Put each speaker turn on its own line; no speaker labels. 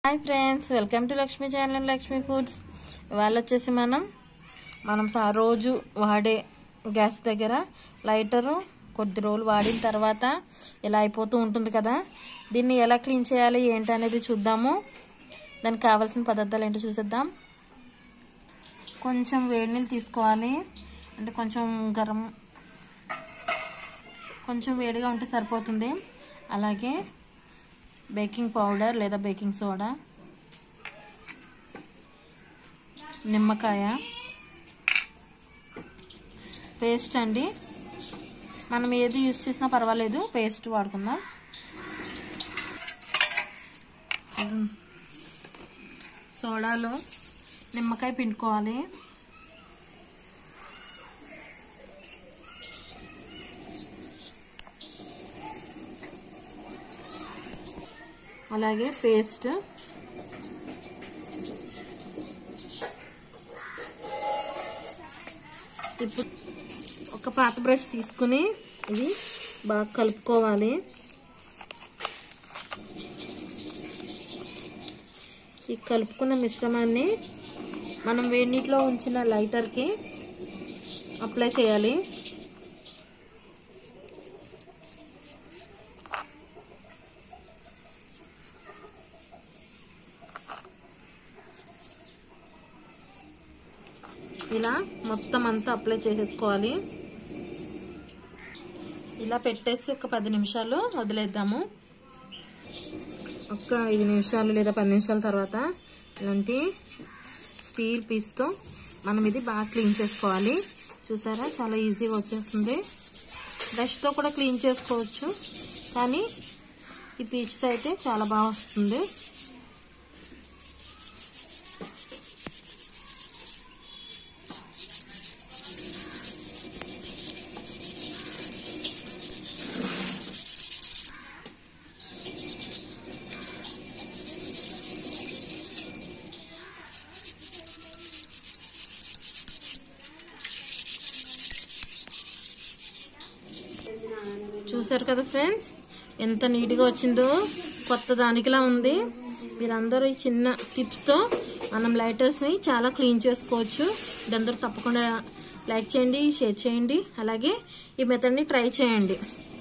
hi friends welcome to Lakshmi channel and Lakshmi foods ఇవాళ వచ్చేసి మనం మనం సా రోజు వాడే గ్యాస్ దగ్గర లైటరు కొద్ది రోజులు వాడిన తర్వాత ఇలా అయిపోతూ ఉంటుంది కదా దీన్ని ఎలా క్లీన్ చేయాలి ఏంటి అనేది చూద్దాము దానికి కావాల్సిన పదార్థాలు ఏంటో చూసేద్దాం కొంచెం వేడి నీళ్ళు తీసుకోవాలి అంటే కొంచెం గరం కొంచెం వేడిగా ఉంటే సరిపోతుంది అలాగే బేకింగ్ పౌడర్ లేదా బేకింగ్ సోడా నిమ్మకాయ పేస్ట్ అండి మనం ఏది యూస్ చేసినా పర్వాలేదు పేస్ట్ వాడుకుందాం సోడాలో నిమ్మకాయ పిండుకోవాలి అలాగే పేస్ట్ ఇప్పుడు ఒక పాత బ్రష్ తీసుకుని ఇది బాగా కలుపుకోవాలి ఈ కలుపుకున్న మిశ్రమాన్ని మనం వేడి నీటిలో ఉంచిన లైటర్కి అప్లై చేయాలి ఇలా మొత్తం అంతా అప్లై చేసేసుకోవాలి ఇలా పెట్టేసి ఒక పది నిమిషాలు వదిలేద్దాము ఒక ఐదు నిమిషాలు లేదా పది నిమిషాల తర్వాత ఇలాంటి స్టీల్ పీస్తో మనం ఇది బాగా క్లీన్ చేసుకోవాలి చూసారా చాలా ఈజీగా వచ్చేస్తుంది బ్రష్తో కూడా క్లీన్ చేసుకోవచ్చు కానీ ఈ పీచుతో అయితే చాలా బాగా వస్తుంది చూసారు కదా ఫ్రెండ్స్ ఎంత నీట్గా వచ్చిందో కొత్త దానికిలా ఉంది మీరందరూ ఈ చిన్న టిప్స్తో మనం లైటర్స్ని చాలా క్లీన్ చేసుకోవచ్చు ఇదందరూ తప్పకుండా లైక్ చేయండి షేర్ చేయండి అలాగే ఈ మెథడ్ని ట్రై చేయండి